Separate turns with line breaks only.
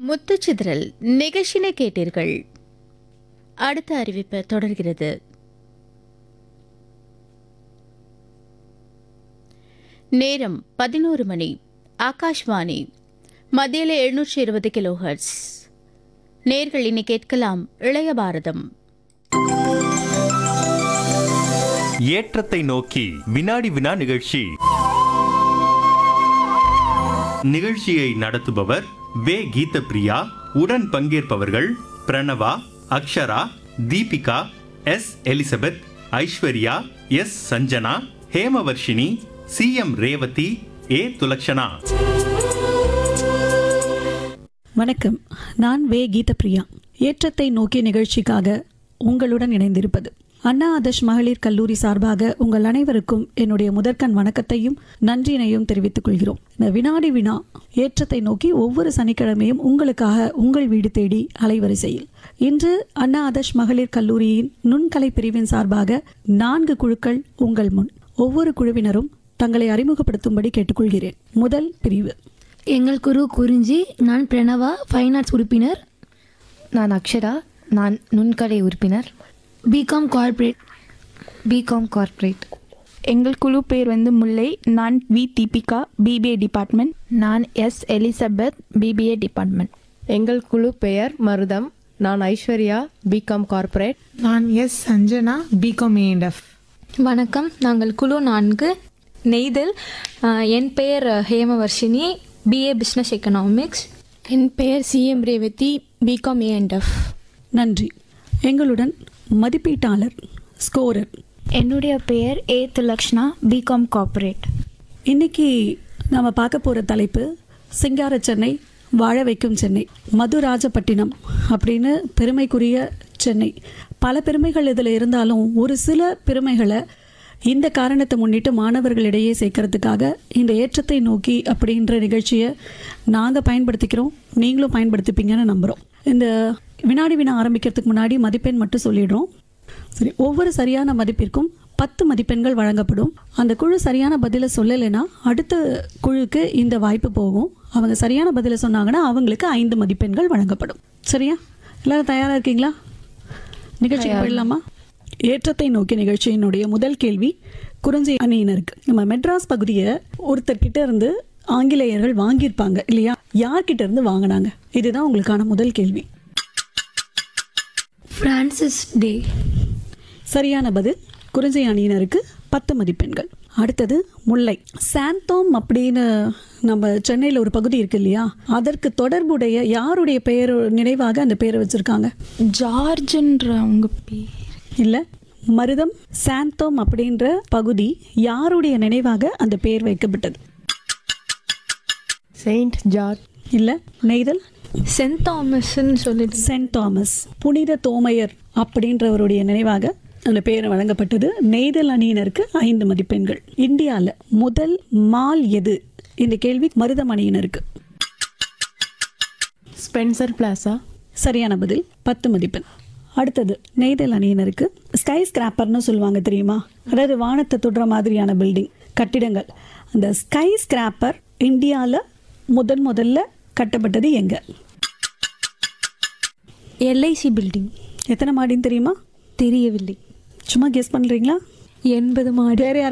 முத்துச்சிதறல் நிகழ்ச்சினை கேட்டீர்கள் அடுத்த அறிவிப்பு தொடர்கிறது நேரம் பதினோரு மணி ஆகாஷ்வாணி மத்தியில எழுநூற்றி இருபது கிலோ ஹெர்ட்ஸ் நேர்கள் இனி கேட்கலாம் இளைய பாரதம்
ஏற்றத்தை நோக்கி வினாடி வினா நிகழ்ச்சி நிகழ்ச்சியை நடத்துபவர் வே கீதப்பிரியா உடன் பங்கேற்பவர்கள் Pranava Akshara Deepika S Elizabeth Aishwarya S Sanjana Hemavarshini C M Revathi A Thulakshana
வணக்கம் நான் வே கீதப்பிரியா ஏற்றத்தை நோக்கிய நிகழ்ச்சிக்காக உங்களுடன் இணைந்திருப்பது அண்ணா ஆதர்ஷ் மகளிர் கல்லூரி சார்பாக உங்கள் அனைவருக்கும் என்னுடைய முதற்கண் வணக்கத்தையும் நன்றியினையும் தெரிவித்துக் கொள்கிறோம் இந்த வினாடி வினா ஏற்றத்தை நோக்கி ஒவ்வொரு சனிக்கிழமையும் உங்களுக்காக உங்கள் வீடு தேடி அலைவரிசையில் இன்று அண்ணா ஆதர்ஷ் மகளிர் கல்லூரியின் நுண்கலை பிரிவின் சார்பாக நான்கு குழுக்கள் உங்கள் முன் ஒவ்வொரு குழுவினரும் தங்களை அறிமுகப்படுத்தும்படி கேட்டுக்கொள்கிறேன் முதல் பிரிவு
எங்கள் குரு குறிஞ்சி நான் பிரணவா ஃபைன் ஆர்ட்ஸ் உறுப்பினர்
நான் அக்ஷரா நான் நுண்கலை உறுப்பினர்
பிகாம் கார்ப்பரேட்
பிகாம் கார்ப்பரேட்
எங்கள் குழு பேர் வந்து முல்லை நான் வி தீபிகா பிபிஏ டிபார்ட்மெண்ட்
நான் எஸ் எலிசபெத் பிபிஏ டிபார்ட்மெண்ட்
எங்கள் குழு பெயர் மருதம் நான் ஐஸ்வர்யா பிகாம் கார்ப்பரேட்
நான் எஸ் சஞ்சனா பிகாம் ஏஎன்எஃப்
வணக்கம் நாங்கள் குழு நான்கு நெய்தல் அஹ், என் பெயர் ஹேமவர்ஷினி பிஏ பிஸ்னஸ் எக்கனாமிக்ஸ்
என் பெயர் சிஎம் ரேவதி பிகாம் ஏஎன்எஃப்
நன்றி எங்களுடன் மதிப்பீட்டாளர் ஸ்கோரர்
என்னுடைய பெயர் ஏ துலக்ஷ்ணா பிகாம் கார்ப்பரேட்
இன்னைக்கு நாம பார்க்க போற தலைப்பு சிங்கார சென்னை வாழ வைக்கும் சென்னை மதுராஜப்பட்டினம் அப்படின்னு பெருமைக்குரிய சென்னை பல பெருமைகள் இதில் இருந்தாலும் ஒரு சில பெருமைகளை இந்த காரணத்தை முன்னிட்டு மாணவர்களிடையே சேர்க்கறதுக்காக இந்த ஏற்றத்தை நோக்கி அப்படின்ற நிகழ்ச்சியை நாங்கள் பயன்படுத்திக்கிறோம் நீங்களும் பயன்படுத்திப்பீங்கன்னு நம்புகிறோம் இந்த வினாடி வினா ஆரம்பிக்கிறதுக்கு முன்னாடி மதிப்பெண் மட்டும் சொல்லிடுறோம் சரி ஒவ்வொரு சரியான மதிப்பிற்கும் பத்து மதிப்பெண்கள் வழங்கப்படும் அந்த குழு சரியான பதிலை சொல்லலைன்னா அடுத்த குழுக்கு இந்த வாய்ப்பு போகும் அவங்க சரியான பதிலை சொன்னாங்கன்னா அவங்களுக்கு ஐந்து மதிப்பெண்கள் வழங்கப்படும் சரியா எல்லாரும் தயாரா இருக்கீங்களா நிகழ்ச்சிக்கு போயிடலாமா ஏற்றத்தை நோக்கி நிகழ்ச்சியினுடைய முதல் கேள்வி குறிஞ்சி அணியினருக்கு நம்ம மெட்ராஸ் பகுதியை ஒருத்தர்கிட்ட இருந்து ஆங்கிலேயர்கள் வாங்கியிருப்பாங்க இல்லையா யார்கிட்ட இருந்து வாங்கினாங்க இதுதான் உங்களுக்கான முதல் கேள்வி
ஃப்ரான்சிஸ் டே
சரியான பதில் குறிஞ்சி அணியினருக்கு பத்து மதிப்பெண்கள் அடுத்தது முல்லை சாந்தோம் அப்படின்னு நம்ம சென்னையில் ஒரு பகுதி இருக்கு இல்லையா அதற்கு தொடர்புடைய யாருடைய பெயர் நினைவாக அந்த பெயரை வச்சிருக்காங்க
ஜார்ஜ்ன்ற அவங்க பேர்
இல்லை மருதம் சாந்தோம் அப்படின்ற பகுதி யாருடைய நினைவாக அந்த பெயர் வைக்கப்பட்டது
செயின்ட் ஜார்ஜ்
இல்லை நெய்தல்
சென்ட் தாமஸ்ன்னு சொல்லிட்டு
சென்ட் தாமஸ் புனித தோமையர் அப்படின்றவருடைய நினைவாக அந்த பெயர் வழங்கப்பட்டது நெய்தல் அணியினருக்கு ஐந்து மதிப்பெண்கள் இந்தியாவில் முதல் மால் எது இந்த கேள்வி மருதம் அணியினருக்கு
ஸ்பென்சர் பிளாசா
சரியான பதில் பத்து மதிப்பெண் அடுத்தது நெய்தல் அணியினருக்கு ஸ்கை ஸ்கிராப்பர்னு சொல்லுவாங்க தெரியுமா அதாவது வானத்தை தொடுற மாதிரியான பில்டிங் கட்டிடங்கள் அந்த ஸ்கை ஸ்கிராப்பர் இந்தியாவில் முதன் முதல்ல கட்டப்பட்டது எங்க
எல்ஐசி பில்டிங்
எத்தனை மாடின்னு தெரியுமா
தெரியவில்லை
சும்மா கெஸ் பண்ணுறீங்களா
எண்பது மாடி
வேற யாருக்காவது